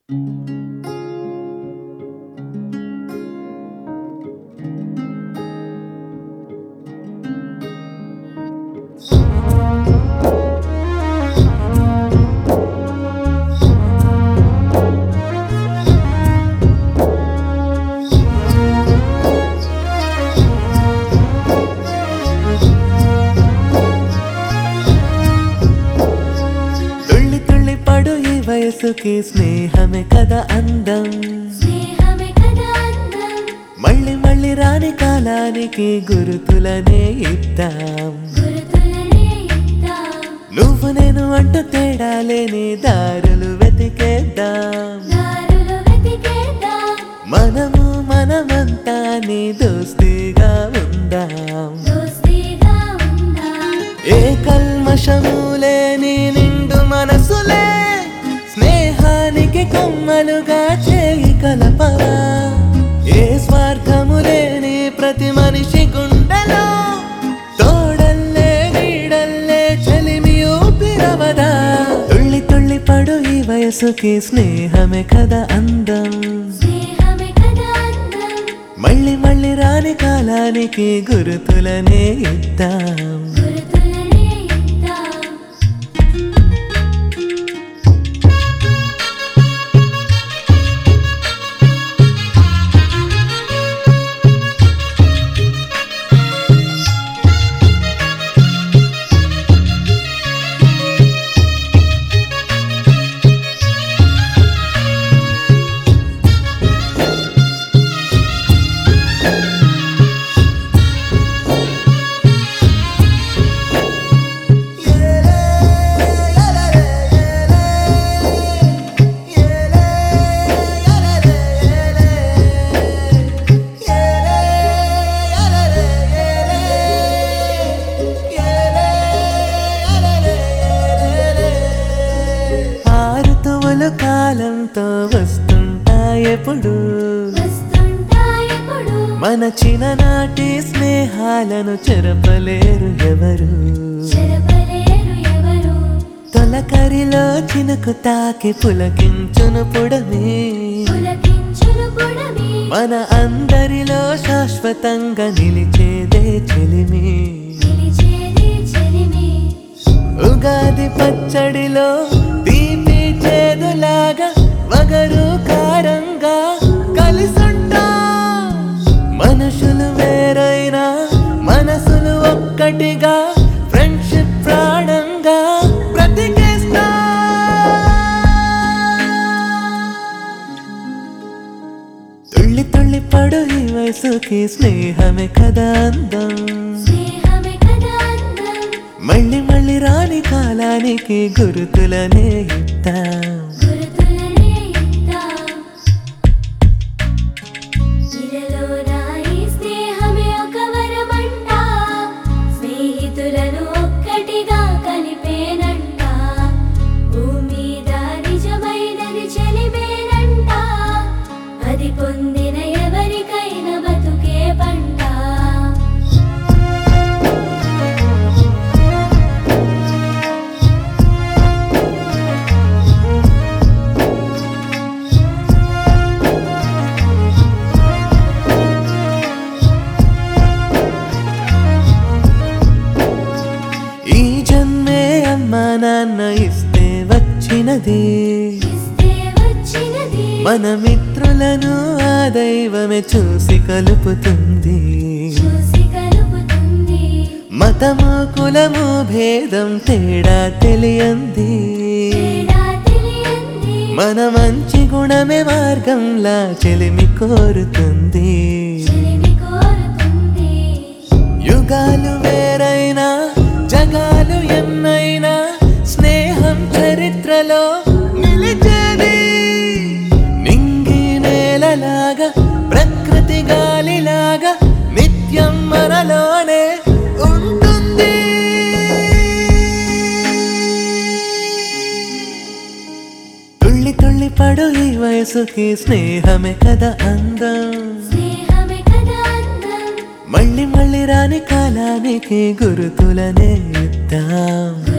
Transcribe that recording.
తుళ్ళి తుళ్ళి పడు ఈ వయసుకి స్నేహమే కదా అందం స్నేహమే కదా అందం మళ్ళీ మళ్ళీ రాని కాలానికి గురుతులనే ఇద్దాం గురుతులనే ఇద్దాం నువ్వు నేను అంటూ తేడా లేని దారులు వెతికేద్దాం దారులు వెతికేద్దాం మనము మనమంతా నీ దోస్తిగా ఉందాం దోస్తీగా ఉందాం ఏ కల్మషము లేని నిండు మనసులే స్నేహానికి కొమ్మలుగా చేయి కలపవా ఏ స్వార్థము లేని ప్రతి మనిషి గుండెలో తోడల్లే నీడల్లే చలిమి ఊపిరవదా తుళ్ళి తుళ్ళి పడు ఈ వయసుకి స్నేహమే కదా అందం స్నేహమే కదా అందం మళ్ళీ మళ్ళీ రాని కాలానికి గురుతులనే ఇద్దాం గురుతులనే ఇద్దాం ఆరుతువులు కాలంతో వస్తుంటాయెప్పుడు వస్తుంటాయెప్పుడు మన చిన్ననాటి స్నేహాలను చెరపలేరు ఎవరు చెరపలేరు ఎవరు తొలకరిలో చినుకు తాకి పులకించును పుడమే పులకించును పుడమి మన అందరిలో శాశ్వతంగా నిలిచేదే చెలిమి నిలిచేది చెలిమి ఉగాది పచ్చడిలో తీపి చేదులాగా వగరు కారంగా కలిసుంటా మనుషులు వేరైనా మనసులు ఒక్కటిగా ఫ్రెండ్షిప్ ప్రాణంగా బ్రతికేస్తా తుళ్ళి తుళ్ళి పడు ఈ వయసుకి స్నేహమే కదా అందం స్నేహమే కదా అందం మళ్ళీ మళ్ళీ రాని కాలానికి గురుతులనే ఇద్దాం గురుతులనే ఇద్దాం ఇలలో రాయి స్నేహమే ఒక వరమంట స్నేహితులను ఒక్కటిగా కలిపేనంట భూమి మీద నిజమైనది చెలిమేనంట అది పొందిన ఎవరికైనా బతుకే పంట ఈ జన్మే అమ్మా నాన్న ఇస్తే వచ్చినది ఇస్తే వచ్చినది మన మిత్రులను ఆ దైవమే చూసి కలుపుతుంది చూసి కలుపుతుంది మతము కులము భేదం తేడా తెలియంది తేడా తెలియంది మన మంచి గుణమే మార్గంలా చెలిమి కోరుతుంది చెలిమి కోరుతుంది యుగాలు వేరైనా జగాలు ఎన్నైనా స్నేహం చరిత్రలో నిలిచేది నింగి నేలలాగా ప్రకృతి గాలిలాగా నిత్యం మనలోనే ఉంటుంది తుళ్ళి తుళ్ళి పడు ఈ వయసుకి స్నేహమే కదా అందం స్నేహమే కదా అందం మళ్ళీ మళ్ళీ రాని కాలానికి గురుతులనే ఇద్దాం